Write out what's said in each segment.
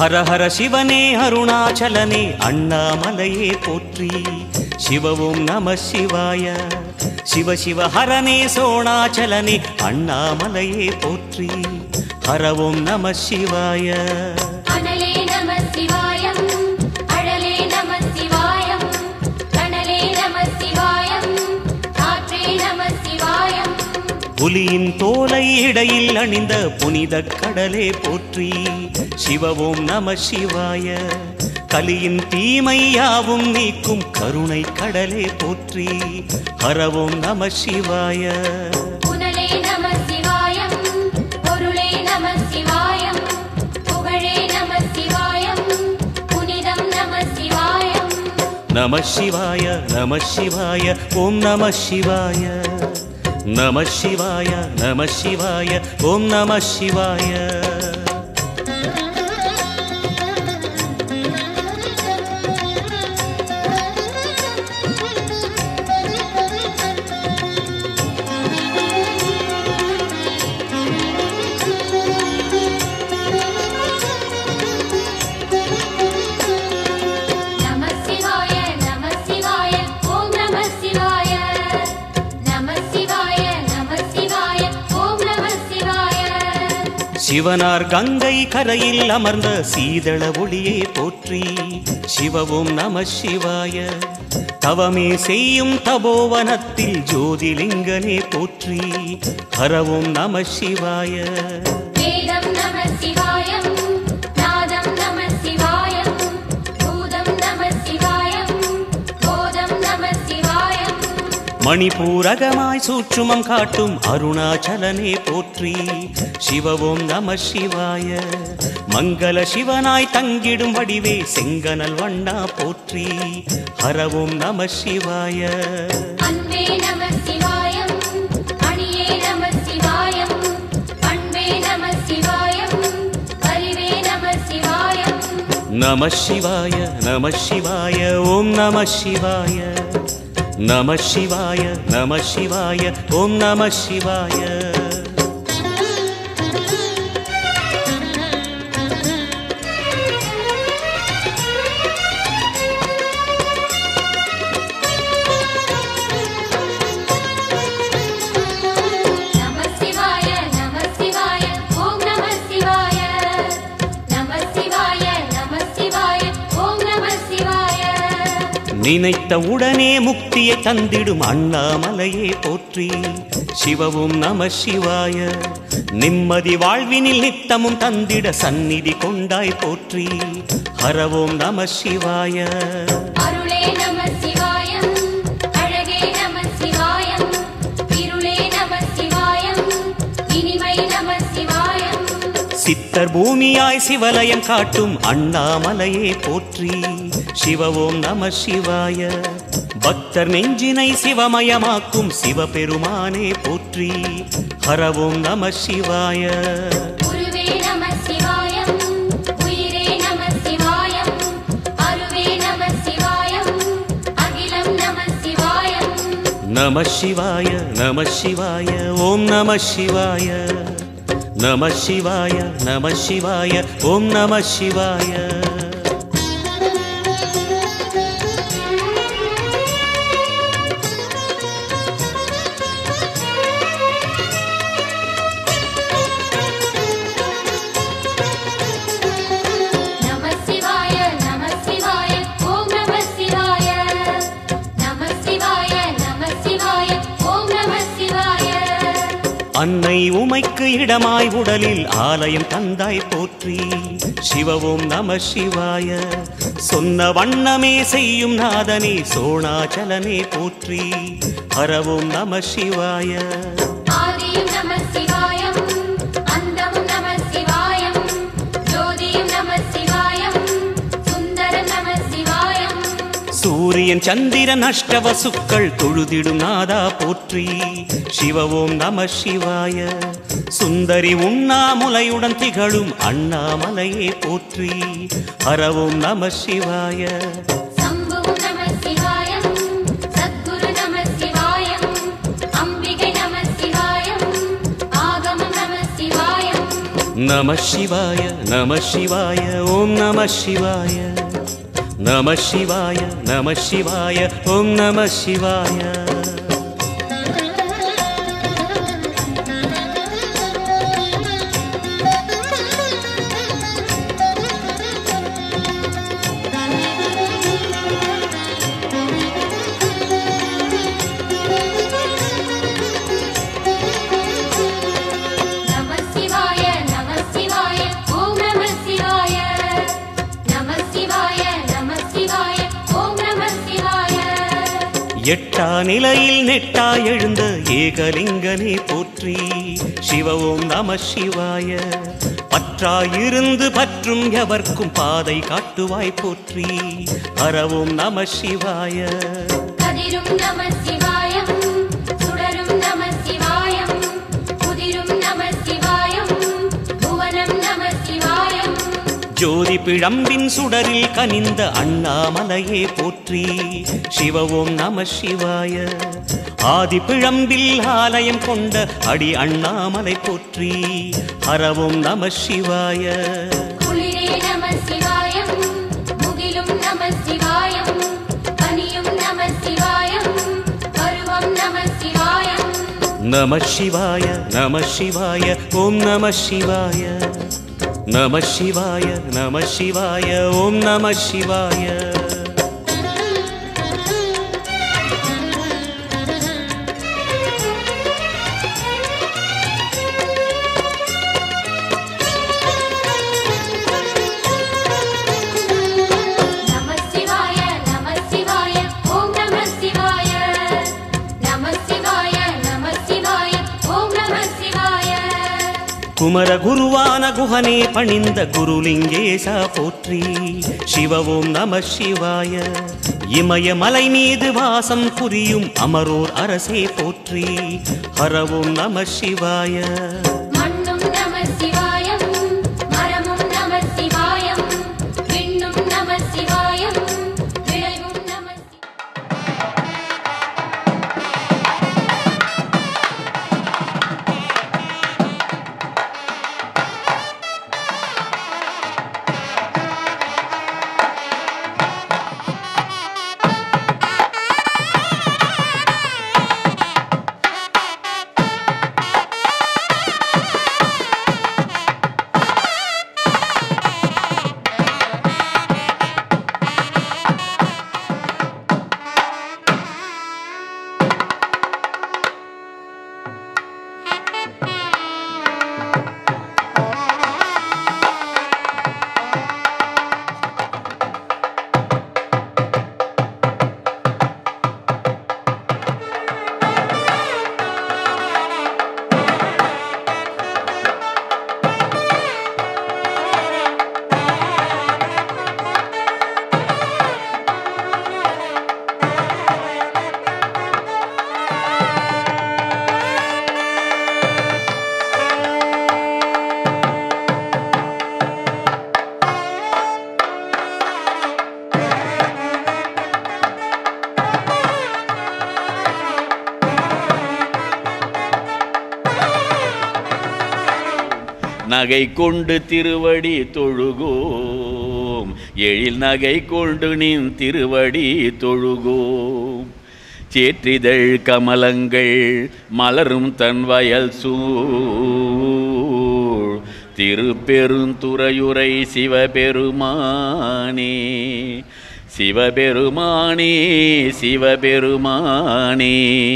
ஹர ஹர சிவனே அருணாச்சலனே அண்ணாமலையே போற்றி சிவவும் நம சிவாய சிவ சிவ ஹரனே சோணாச்சலனே அண்ணாமலையே போற்றி ஹரவும் நம சிவாய அனலே நம சிவாயம் அழலே நம சிவாயம் கனலே நம சிவாயம் காற்றே நம சிவாயம் புலியின் தோலை இடையில் அணிந்த புனித கடலே போற்றி சிவவும் நம சிவாய கலியின் தீமையாவும் நீக்கும் கருணை கடலே போற்றி ஹரவும் நம சிவாய புனலே நம சிவாயம் பொருளே நம சிவாயம் புகழே நம சிவாயம் புனிதம் நம சிவாயம் நம சிவாய நம சிவாய ஓம் நம சிவாய நம சிவாய நம சிவாய ஓம் நம சிவாய நம சிவாய நம சிவாய ஓம் நம சிவாய நம சிவாய நம சிவாய ஓம் நம சிவாய சிவனார் கங்கை கரையில் அமர்ந்த சீதள ஒளியே போற்றி சிவவும் நம சிவாய தவமே செய்யும் தபோவனத்தில் ஜோதிலிங்கனே போற்றி ஹரவும் நம சிவாய வேதம் நம சிவாயம் நாதம் நம சிவாயம் பூதம் நம சிவாயம் போதம் நம சிவாயம் மணிபூரகமாய் சூற்றுமம் காட்டும் அருணாச்சலனே போற்றி சிவவும் நம சிவாய மங்கள சிவனாய் தங்கிடும் வடிவே செங்கனல் வண்ணா போற்றி ஹரவும் நம சிவாய அன்பே நம சிவாயம் அணியே நம சிவாயம் அன்பே நம சிவாயம் அறிவே நம சிவாயம் நம சிவாய நம சிவாய ஓம் நம சிவாய நம சிவாய நம சிவாய ஓம் நம சிவாய நம சிவாய நம சிவாய ஓம் நம சிவாய நம சிவாய நம சிவாய ஓம் நம சிவாய நினைத்த உடனே முக்தியை தந்திடும் அண்ணாமலையே போற்றி சிவவும் நம சிவாய நிம்மதி வாழ்வினில் நித்தமும் தந்திட சந்நிதி கொண்டாய் போற்றி ஹரவோம் நம சிவாய அருளே நம சிவாயம் அழகே நம சிவாயம் இருளே நம சிவாயம் இனிமை நம சிவாயம் சித்தர் பூமியாய் சிவலயம் காட்டும் அண்ணாமலையே போற்றி சிவவோம் நம சிவாய பக்தர் நெஞ்சினை சிவமயமாக்கும் சிவபெருமானே போற்றி ஹரவோம் நம சிவாய குருவே நம சிவாயம் உயிரே நம சிவாயம் அருவே நம சிவாயம் அகிலம் நம சிவாயம் நம சிவாய நம சிவாய ஓம் நம சிவாய நம சிவாய நம சிவாய ஓம் நம சிவாய நம சிவாய நம சிவாய ஓம் நம சிவாய நம சிவாய நம சிவாய ஓம் நம சிவாய அன்னை உமைக்கு இடமாய் உடலில் ஆலயம் தந்தாய் போற்றி சிவவும் நம சிவாய சொன்ன வண்ணமே செய்யும் நாதனே சோணாச்சலனே போற்றி ஹரவும் நம சிவாய ஆதியும் நம சிவாயம் அந்தமும் நம சிவாயம் ஜோதியும் நம சிவாயம் சுந்தரம் நம சிவாயம் சூரியன் சந்திரன் அஷ்டவசுக்கள் தொழுதிடும் நாதா போற்றி சிவவோம் நம சிவாய சுந்தரி உண்ணாமுலையுடன் திகழும் அண்ணாமலையே போற்றி ஹரவோம் நம சிவாய சம்புவும் நம சிவாயம் சத்குரு நம சிவாயம் அம்பிகை நம சிவாயம் ஆகமம் நம சிவாயம் நம சிவாய நம சிவாய ஓம் நம சிவாய நம சிவாய நம சிவாய ஓம் நம சிவாய நம சிவாய நம சிவாய ஓம் நம சிவாய நம சிவாய நம சிவாய ஓம் நம சிவாய எட்டா நிலையில் நெட்டா எழுந்த ஏகலிங்கனே போற்றி சிவ ஓம் நம சிவாய பற்றாயிருந்து பற்றும் எவர்க்கும் பாதை காட்டுவாய் போற்றி ஹரவோம் நம சிவாய கதிரும் நம சிவாயம் சுடரும் நம சிவாயம் குதிரும் நம சிவாயம் புவனம் நம சிவாயம் ஜோதி பிழம்பின் சுடரில் கனிந்த அண்ணாமலையே போற்றி சிவ ஓம் நம சிவாய ஆதி பிழம்பில் ஆலயம் கொண்ட அடி அண்ணாமலை போற்றி ஹரவோம் நம சிவாய குளிரே நம சிவாயம் முகிலும் நம சிவாயம் பனியும் நம சிவாயம் பருவம் நம சிவாயம் நம சிவாய நம சிவாய ஓம் நம சிவாய நம சிவாய நம சிவாய ஓம் நம சிவாய நம சிவாய நம சிவாய ஓம் நம சிவாய நம சிவாய நம சிவாய ஓம் நம சிவாய குமர குருவான குஹனே பணிந்த குருலிங்கேசா போற்றி சிவ ஓம் நம சிவாய இமய மலை மீது வாசம் புரியும் அமரோர் அரசே போற்றி ஹரவோம் நம சிவாய மண்ணும் நம சிவாயம் மரமும் நம சிவாயம் விண்ணும் நம சிவாயம் விளைவும் நம சிவாயம் நகை கொண்டு திருவடி தொழுகோம் எழில் நகை கொண்டு நின் திருவடி தொழுகோம் சேற்றிதழ் கமலங்கள் மலரும் தன் வயல் சூழ் திருப்பெருந்துறையுரை சிவபெருமானே சிவபெருமானே சிவபெருமானே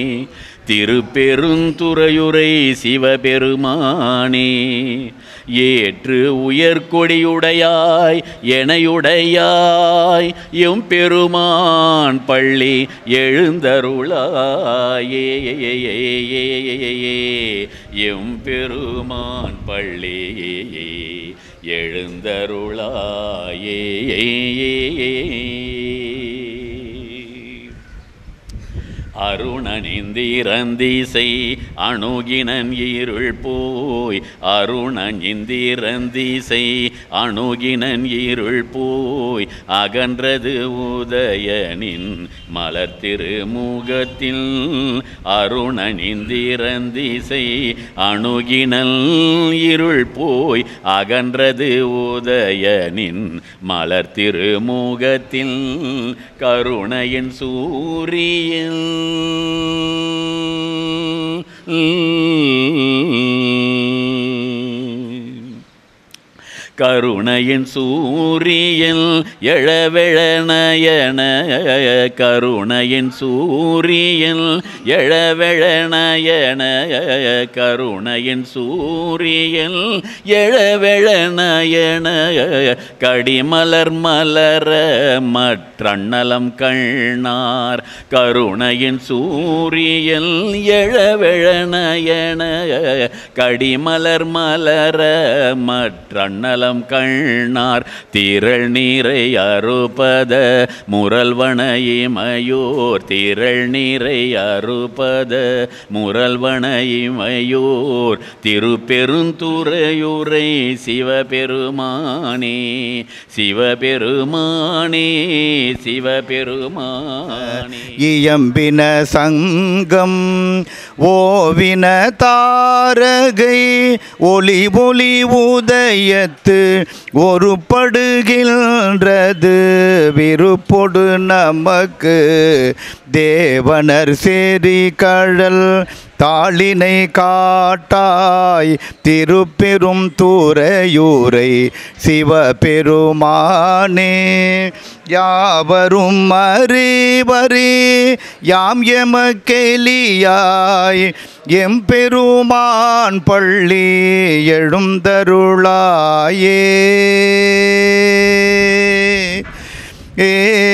திருப்பெருந்துறையுரை சிவபெருமானே ஏற்று உயர்கொடியுடையாய் எனையுடையாய் எம் பெருமான் பள்ளி எழுந்தருளாயே எம் பெருமான் பள்ளி எழுந்தருளாயே அருணனிந்திரந்திசை அணுகினன் இருள் போய் அருணனிந்திரந்திசை அணுகினன் இருள் போய் அகன்றது உதயனின் மலர் திருமுகத்தில் அருணனிந்திரந்திசை அணுகினல் இருள் போய் அகன்றது உதயனின் மலர் திருமுகத்தில் கருணையின் சூரியன் கருணையின் சூரியன் எழவெழ நயன கருணையின் சூரியன் எழவெழ நயன கருணையின் சூரியன் எழவெழ நயன கடிமலர் மலர மற்றண்ணலம் கண்ணார் கருணையின் சூரியன் எழவெழ நயன கடிமலர் மலர மற்றண்ணலம் கண்ணார் திரள் நீரை அறுபத முரல்வனையுமையோர் திரள் நீரை அறுபத முரல்வனையுமையோர் திருப்பெருந்துறையுரை சிவபெருமானே சிவபெருமானே சிவபெருமானே இயம்பின சங்கம் ஓவின தாரகை ஒளி ஒளி உதயத்து ஒரு படுகின்றது விருப்பொடு நமக்கு தேவனர் சேரி கழல் தாளினை காட்டாய் திருப்பெரும் துறையூரை சிவபெருமானே யாவரும் அறிவரி யாம் எமக்கெலியாய் எம்பெருமான் பள்ளி எழுந்தருளாயே ஏ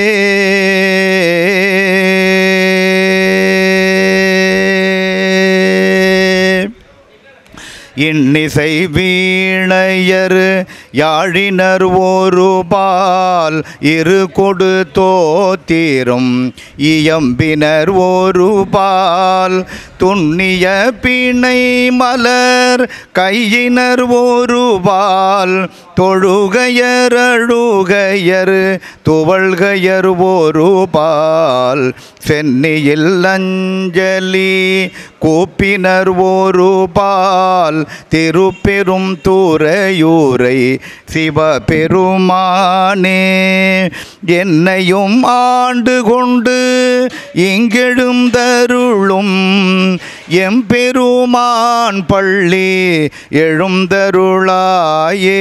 இன்னிசை வீணையர் யாழினர் ஒரு பால் இரு கொடு தோத்திரும் இயம்பினர் ஒரு பால் துண்ணிய பிணை மலர் கையினர் ஒரு பால் தொழுகையர் அழுகையர் துவள்கையர் ஒரு பால் சென்னியில் அஞ்சலி கூப்பினர் ஒரு பால் திருப்பெரும் துறையூரை சிவபெருமானே என்னையும் ஆண்டு கொண்டு இங்கெழுந்தருளும் எம்பெருமான் பள்ளி எழுந்தருளாயே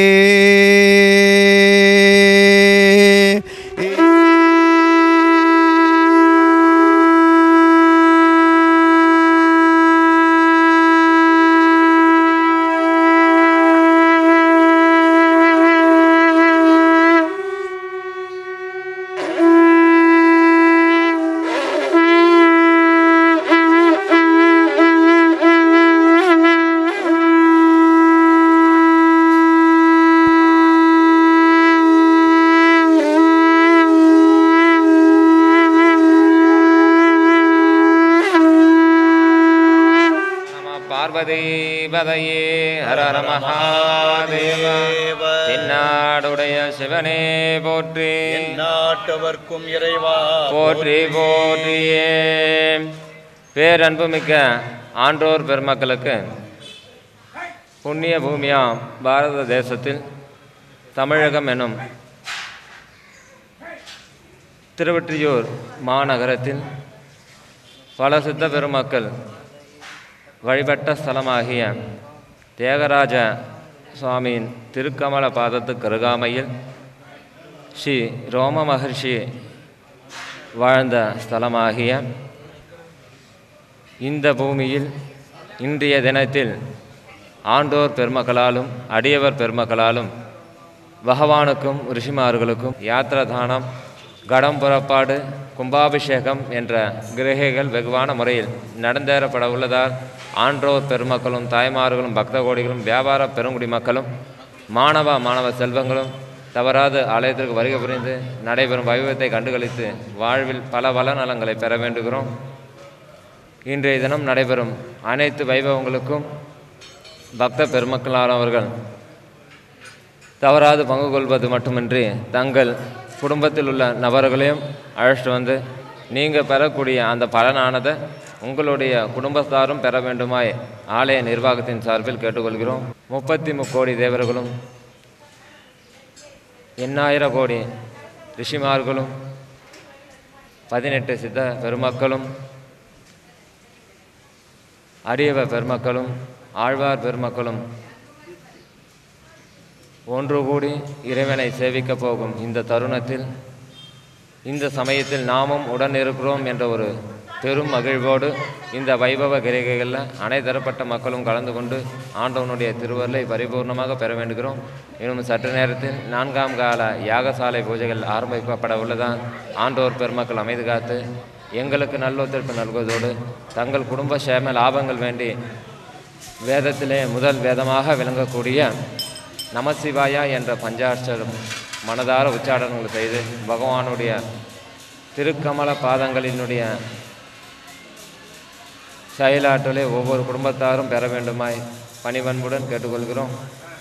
நம பார்வதிபதையே ஹர ஹர மகாதேவ தென்னாடுடைய சிவனே போற்றி நாட்டவர்க்கும் இறைவா போற்றி போற்றியே பேரன்புமிக்க ஆன்றோர் பெருமக்களுக்கு புண்ணிய பூமியாம் பாரத தேசத்தில் தமிழகம் எனும் திருவொற்றியூர் மாநகரத்தில் பல சித்த பெருமக்கள் வழிபட்ட ஸ்தலமாகிய தியாகராஜ சுவாமியின் திருக்கமல பாதத்துக்கு அருகாமையில் ஸ்ரீ ரோம மகர்ஷி வாழ்ந்த ஸ்தலமாகிய இந்த பூமியில் இன்றைய தினத்தில் ஆண்டோர் பெருமக்களாலும் அடியவர் பெருமக்களாலும் பகவானுக்கும் ரிஷிமார்களுக்கும் யாத்திரதானம் கடம் புறப்பாடு கும்பாபிஷேகம் என்ற கிரகைகள் வெகுவான முறையில் நடந்தேறப்பட உள்ளதால் ஆன்றோர் பெருமக்களும் தாய்மார்களும் பக்த கோடிகளும் வியாபார பெருங்குடி மக்களும் மாணவ மாணவ செல்வங்களும் தவறாது ஆலயத்திற்கு வருகை புரிந்து நடைபெறும் வைபவத்தை கண்டுகளித்து வாழ்வில் பல வள நலங்களை பெற வேண்டுகிறோம் இன்றைய தினம் நடைபெறும் அனைத்து வைபவங்களுக்கும் பக்த பெருமக்களானவர்கள் தவறாது பங்கு கொள்வது மட்டுமின்றி தங்கள் குடும்பத்தில் உள்ள நபர்களையும் அழைச்சிட்டு வந்து நீங்கள் பெறக்கூடிய அந்த பலனானதை உங்களுடைய குடும்பத்தாரும் பெற வேண்டுமாய் ஆலய நிர்வாகத்தின் சார்பில் கேட்டுக்கொள்கிறோம் முப்பத்தி முக்கோடி தேவர்களும் எண்ணாயிரம் கோடி ரிஷிமார்களும் பதினெட்டு சித்த பெருமக்களும் அரியவ பெருமக்களும் ஆழ்வார் பெருமக்களும் ஒன்று கூடி இறைவனை சேவிக்கப் போகும் இந்த தருணத்தில் இந்த சமயத்தில் நாமும் உடன் இருக்கிறோம் என்ற ஒரு பெரும் மகிழ்வோடு இந்த வைபவ கிரிகைகளில் அனைத்தரப்பட்ட மக்களும் கலந்து கொண்டு ஆண்டவனுடைய திருவருளை பரிபூர்ணமாக பெற வேண்டுகிறோம் இன்னும் சற்று நேரத்தில் நான்காம் கால யாகசாலை பூஜைகள் ஆரம்பிக்கப்பட உள்ளதால் ஆண்டோர் பெருமக்கள் அமைதி காத்து எங்களுக்கு நல்லொத்துழைப்பு நல்குவதோடு தங்கள் குடும்ப சேம லாபங்கள் வேண்டி வேதத்திலே முதல் வேதமாக விளங்கக்கூடிய நமசிவாயா என்ற பஞ்சாட்சரம் மனதார உச்சாடனங்கள் செய்து பகவானுடைய திருக்கமல பாதங்களினுடைய செயலாற்றலை ஒவ்வொரு குடும்பத்தாரும் பெற வேண்டுமாய் பணிவன்புடன் கேட்டுக்கொள்கிறோம்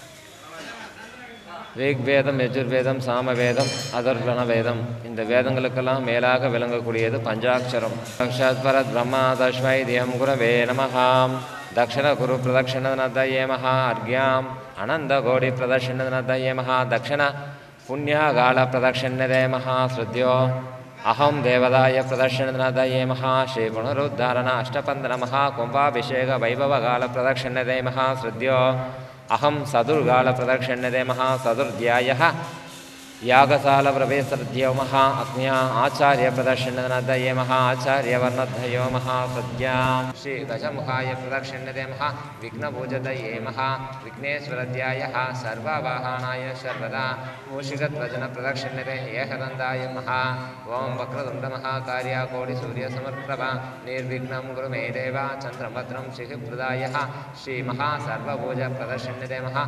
ரிக்வேதம் யஜுர்வேதம் சாமவேதம் அதர்வண வேதம் இந்த வேதங்களுக்கெல்லாம் மேலாக விளங்கக்கூடியது பஞ்சாட்சரம் சாட்சாத் பரத் பிரம்மா தஸ்மை தியம் குரவே நமஹாம் தக்ஷண குரு பிரதட்சிணதயே மகா அர்க்யாம் அனந்த கோடி பிரதட்சிணதயே மகா தக்ஷண புண்ணியகால பிரதட்சிணதே மகா ஸ்ருத்யோ अहं देवदाय प्रदर्शनदये महा श्रीपुनरुद्धारण अष्टपन्दनमः कुम्भाभिषेकवैभवगालप्रदक्षिण्यते महाश्रद्यो अहं सदुर्गालप्रदक्षिण्यते महा सदुर्ध्यायः यागसालप्रवेशद्यो महा अग्न्या आचार्यप्रदर्शनदये महा आचार्यवर्णद्धयो महासद्यां श्रीगजमुखाय प्रदक्षिण्यते महा विघ्नपूजदये महा विघ्नेश्वरध्यायः सर्ववाहनाय सर्वदा मूषिकध्वजनप्रदक्षिण्यते एकदन्ताय महा ॐ वक्रतुण्डमहाकार्या कोटिसूर्यसमर्प्रभा निर्विघ्नं गुरु मे देव चन्द्रभद्रं शिखप्रदायः श्रीमहासर्वभूजप्रदर्शन्यते महा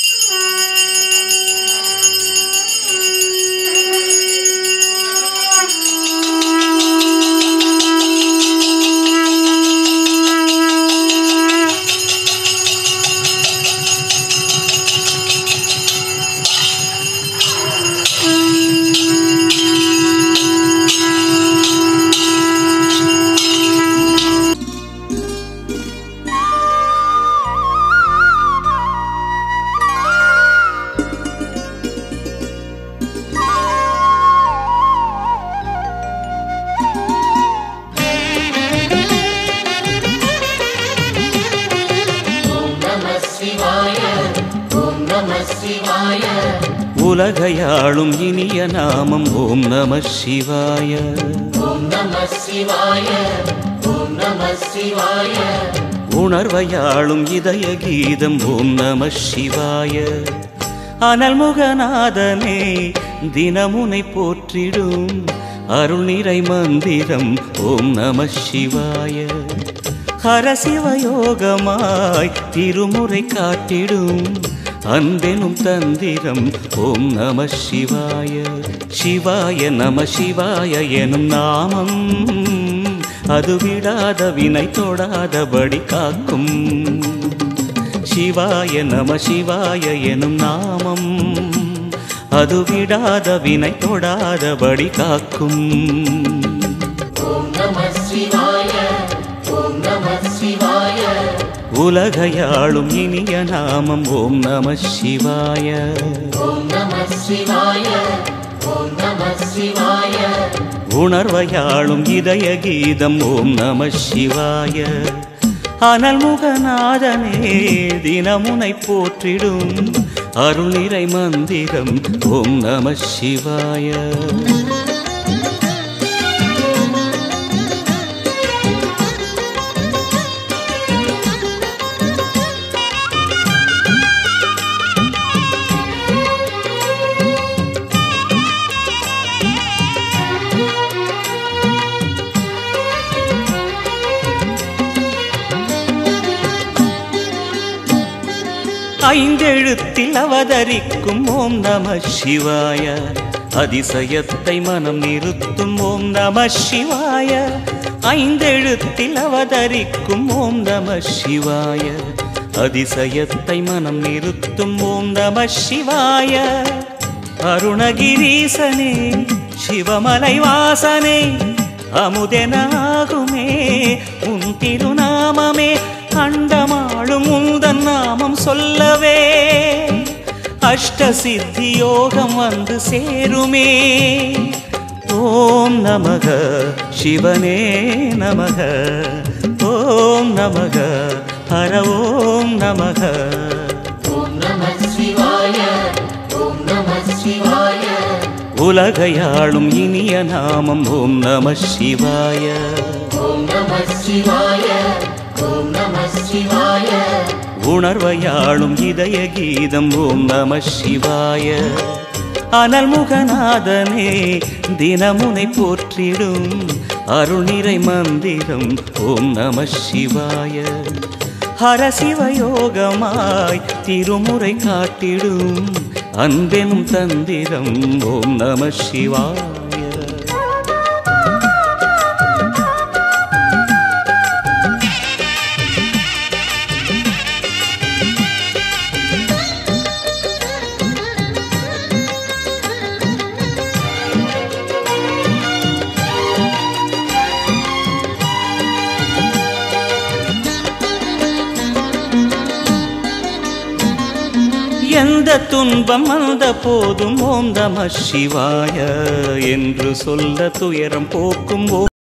உலகையாளும் இனிய நாமம் ஓம் நம சிவாய உணர்வையாளும் இதய கீதம் ஓம் நம சிவாய அனல்முகநாதனே தினமுனை போற்றிடும் அருள் நிறை மந்திரம் ஓம் நம சிவாய ஹரசிவயோகமாய் திருமுறை காட்டிடும் அன்பெனும் தந்திரம் ஓம் நம சிவாய சிவாய நம சிவாய எனும் நாமம் அது விடாத வினை தொடாதபடி காக்கும் சிவாய நம சிவாய எனும் நாமம் அது விடாத வினை தொடாதபடி காக்கும் உலகையாளும் இனிய நாமம் ஓம் நம சிவாய உணர்வையாளும் இதய கீதம் ஓம் நம சிவாய அனல்முகநாதனே தினமுனை போற்றிடும் அருள் நிறை மந்திரம் ஓம் நம சிவாய ஐந்தெழுத்தில் அவதரிக்கும் ஓம் நம சிவாய அதிசயத்தை மனம் நிறுத்தும் ஓம் நம சிவாய ஐந்தெழுத்தில் அவதரிக்கும் ஓம் நம சிவாய அதிசயத்தை மனம் நிறுத்தும் ஓம் நம சிவாய அருணகிரீசனே சிவமலை வாசனே அமுதெனாகுமே உன் திருநாமமே அண்டமாளும் உந்தன் நாமம் சொல்லவே அஷ்ட சித்தி யோகம் வந்து சேருமே ஓம் நமக சிவனே நமக ஓம் நமக ஹர ஓம் நமக உலகையாளும் இனிய நாமம் ஓம் நம சிவாய உணர்வையாளும் இதய கீதம் ஓம் நம சிவாய அனல்முகநாதனே தினமுனை போற்றிடும் அருணிறை மந்திரம் ஓம் நம சிவாய ஹரசிவயோகமாய் திருமுறை காட்டிடும் அன்பெனும் தந்திரம் ஓம் நம சிவாய எந்த துன்பம் வந்த போதும் ஓம் நம சிவாய என்று சொல்ல துயரம் போக்கும் ஓம்